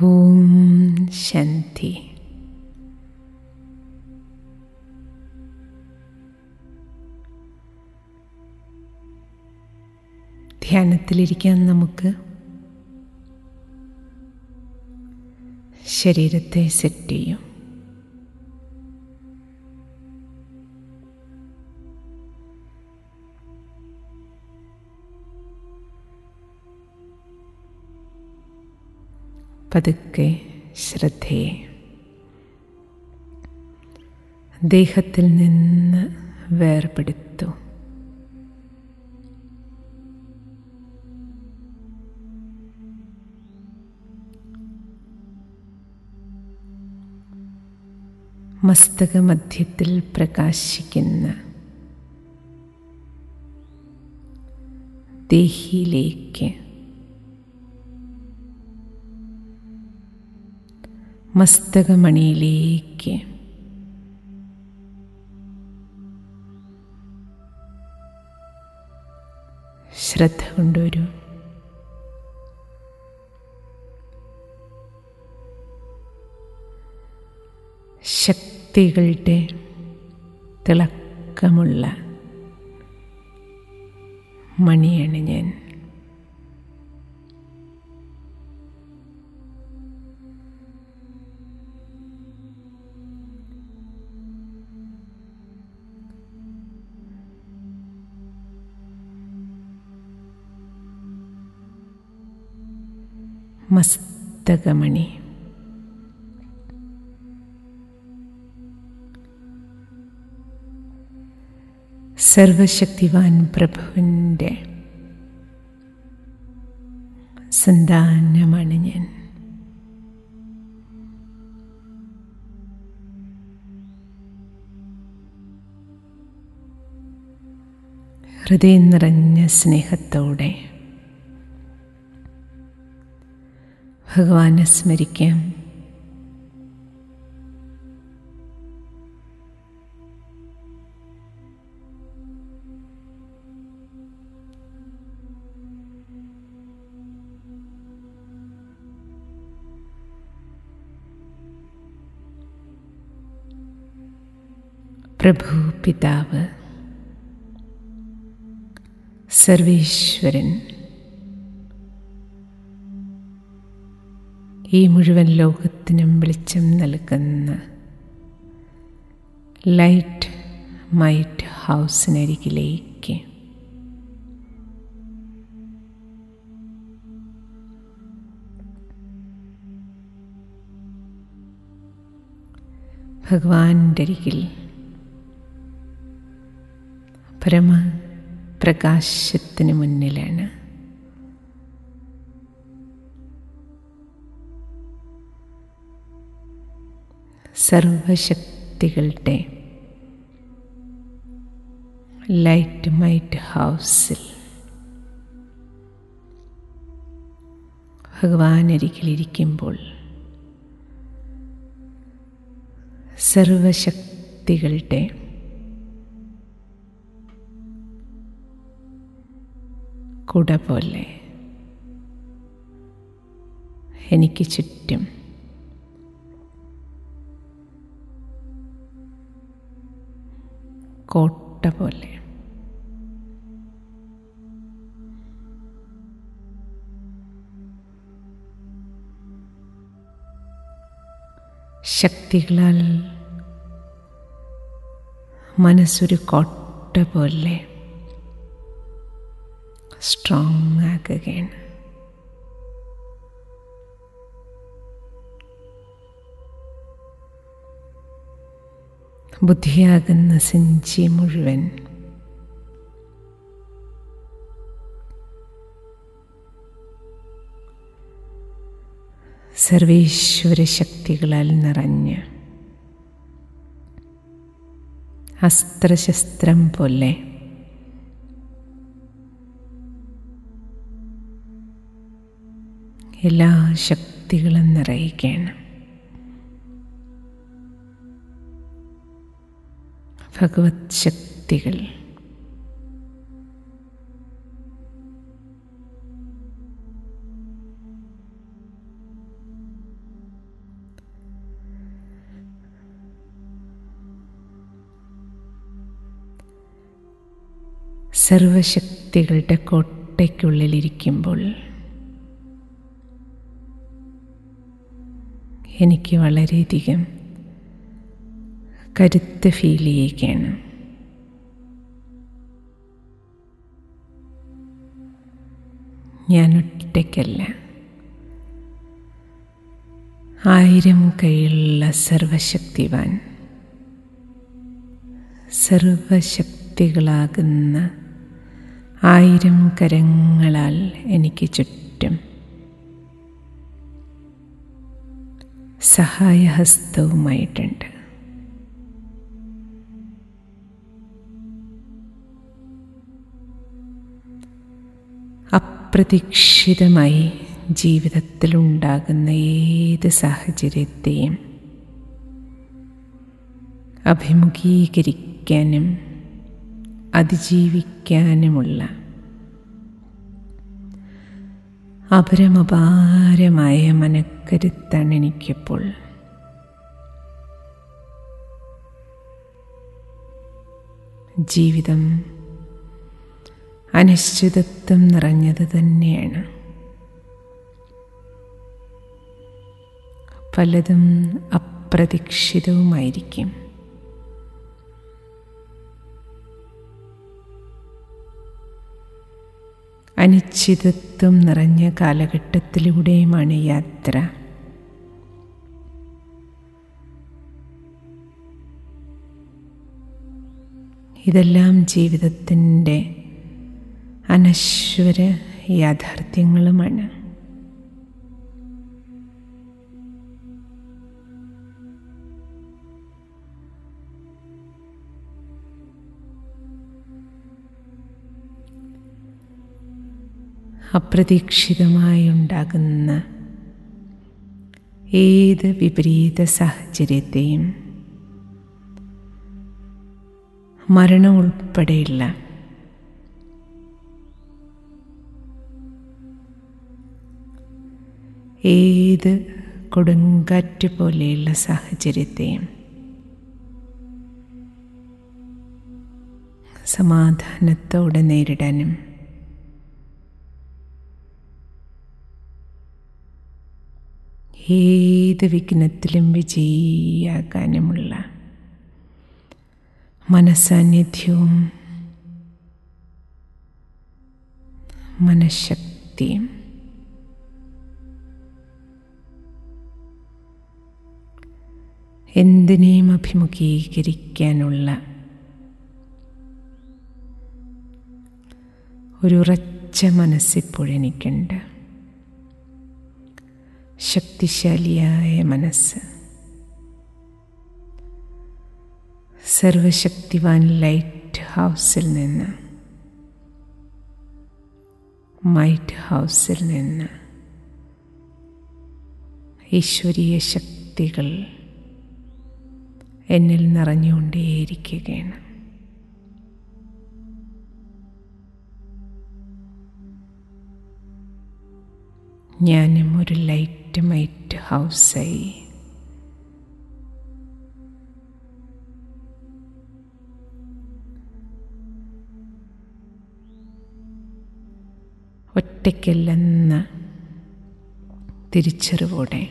ഓം ശാന്തി ധ്യാനത്തിലിരിക്കാൻ നമുക്ക് ശരീരത്തെ സെറ്റ് ചെയ്യും പതുക്കെ ശ്രദ്ധയെ ദേഹത്തിൽ നിന്ന് വേർപെടുത്തു മസ്തകമധ്യത്തിൽ പ്രകാശിക്കുന്ന ദേഹിയിലേക്ക് മസ്തകമണിയിലേക്ക് ശ്രദ്ധ കൊണ്ടുവരൂ ശക്തികളുടെ തിളക്കമുള്ള മണിയാണ് ഞാൻ മസ്തകമണി സർവശക്തിവാൻ പ്രഭുവിൻ്റെ സന്താനമാണ് ഞാൻ ഹൃദയം നിറഞ്ഞ സ്നേഹത്തോടെ ഭഗവാനെ സ്മരിക്കാം പ്രഭു പിതാവ് സർവേശ്വരൻ ഈ മുഴുവൻ ലോകത്തിനും വെളിച്ചം നൽകുന്ന ലൈറ്റ് മൈറ്റ് ഹൗസിനരികിലേക്ക് ഭഗവാന്റെ അരികിൽ പരമപ്രകാശത്തിന് മുന്നിലാണ് സർവശക്തികളുടെ ലൈറ്റ് മൈറ്റ് ഹൗസിൽ ഭഗവാൻ അരികിലിരിക്കുമ്പോൾ സർവശക്തികളുടെ കുട പോലെ എനിക്ക് ചുറ്റും കോട്ട പോലെ ശക്തികളാൽ മനസ്സൊരു കോട്ട പോലെ സ്ട്രോങ് ആക്കുകയാണ് ബുദ്ധിയാകുന്ന സഞ്ചി മുഴുവൻ സർവേശ്വര ശക്തികളാൽ നിറഞ്ഞ് അസ്ത്രശസ്ത്രം പോലെ എല്ലാ ശക്തികളും നിറയുകയാണ് ഭഗവത് ശക്തികൾ സർവശക്തികളുടെ കോട്ടയ്ക്കുള്ളിലിരിക്കുമ്പോൾ എനിക്ക് വളരെയധികം കരുത്ത് ഫീൽ ചെയ്യുകയാണ് ഞാൻ ഒറ്റയ്ക്കല്ല ആയിരം കൈയുള്ള സർവശക്തിവാൻ സർവശക്തികളാകുന്ന ആയിരം കരങ്ങളാൽ എനിക്ക് ചുറ്റും സഹായഹസ്തവുമായിട്ടുണ്ട് അപ്രതീക്ഷിതമായി ജീവിതത്തിലുണ്ടാകുന്ന ഏത് സാഹചര്യത്തെയും അഭിമുഖീകരിക്കാനും അതിജീവിക്കാനുമുള്ള അപരമപാരമായ മനക്കരുത്താണ് എനിക്കിപ്പോൾ ജീവിതം അനിശ്ചിതത്വം നിറഞ്ഞത് തന്നെയാണ് പലതും അപ്രതീക്ഷിതവുമായിരിക്കും അനിശ്ചിതത്വം നിറഞ്ഞ കാലഘട്ടത്തിലൂടെയുമാണ് യാത്ര ഇതെല്ലാം ജീവിതത്തിൻ്റെ അനശ്വര യാഥാർത്ഥ്യങ്ങളുമാണ് അപ്രതീക്ഷിതമായി ഉണ്ടാകുന്ന ഏത് വിപരീത സാഹചര്യത്തെയും മരണം ഉൾപ്പെടെയുള്ള ഏത് കൊടുങ്കാറ്റ് പോലെയുള്ള സാഹചര്യത്തെയും സമാധാനത്തോടെ നേരിടാനും ഏത് വിഘ്നത്തിലും വിജയിയാകാനുമുള്ള മനസാന്നിധ്യവും മനഃശക്തിയും എന്തിനേയും അഭിമുഖീകരിക്കാനുള്ള ഒരു ഉറച്ച മനസ്സിപ്പോഴെനിക്കുണ്ട് ശക്തിശാലിയായ മനസ്സ് സർവശക്തിവാൻ ലൈറ്റ് ഹൗസിൽ നിന്ന് മൈറ്റ് ഹൗസിൽ നിന്ന് ഈശ്വരീയ ശക്തികൾ എന്നിൽ നിറഞ്ഞുകൊണ്ടേയിരിക്കുകയാണ് ഞാനും ഒരു ലൈറ്റ് മൈറ്റ് ഹൗസായി ഒറ്റയ്ക്കല്ലെന്ന തിരിച്ചറിവോടെ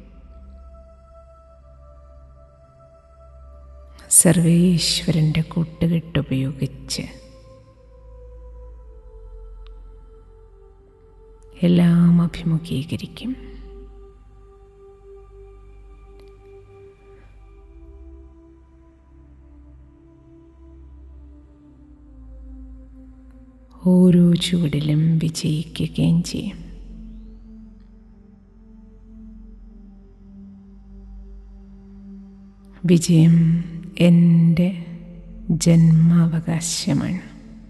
സർവേശ്വരൻ്റെ കൂട്ടുകെട്ടുപയോഗിച്ച് എല്ലാം അഭിമുഖീകരിക്കും ഓരോ ചുവടിലും വിജയിക്കുകയും ചെയ്യും വിജയം എൻ്റെ ജന്മാവകാശമാണ്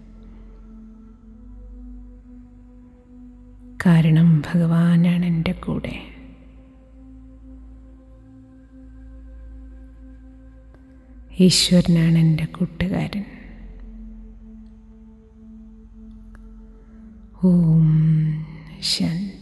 കാരണം ഭഗവാനാണ് എൻ്റെ കൂടെ ഈശ്വരനാണ് എൻ്റെ കൂട്ടുകാരൻ ഓം ശാന്തി